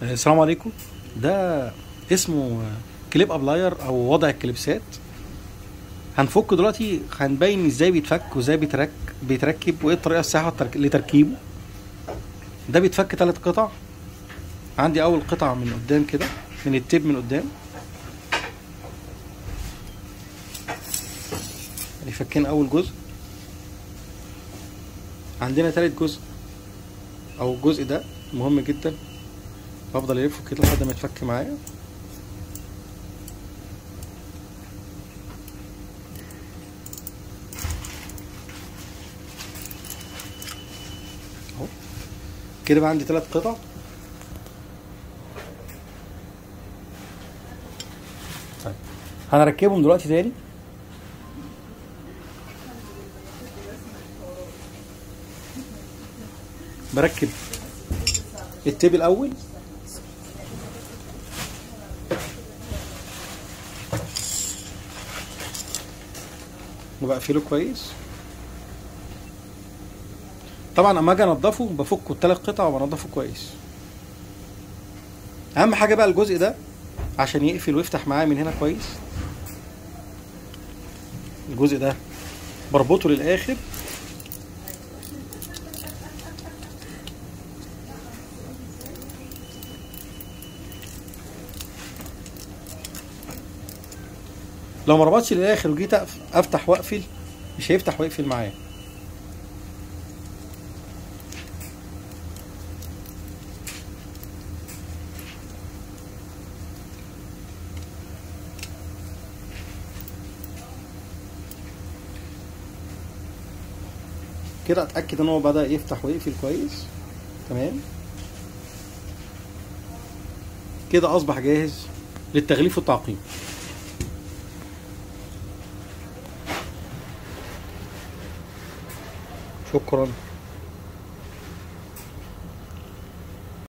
السلام عليكم ده اسمه كليب ابلاير او وضع الكليبسات هنفكه دلوقتي هنبين ازاي بيتفك وازاي بيترك بيتركب وايه الطريقه الصحيحه الترك- لتركيبه ده بيتفك ثلاث قطع عندي اول قطعه من قدام كده من التيب من قدام ادي فكينا اول جزء عندنا تالت جزء او الجزء ده مهم جدا بفضل الفه كده لحد ما يتفك معايا اهو كده بقى عندي ثلاث قطع طيب هنركبهم دلوقتي تاني بركب التيب الاول وبقفله كويس طبعا اما اجي انضفه بفكه الثلاث قطع وبنضفه كويس اهم حاجه بقى الجزء ده عشان يقفل ويفتح معايا من هنا كويس الجزء ده بربطه للاخر لو ما ربطش للاخر وجيت أقف- افتح واقفل مش هيفتح ويقفل معايا كده اتاكد ان هو بدا يفتح ويقفل كويس تمام كده اصبح جاهز للتغليف والتعقيم شكرا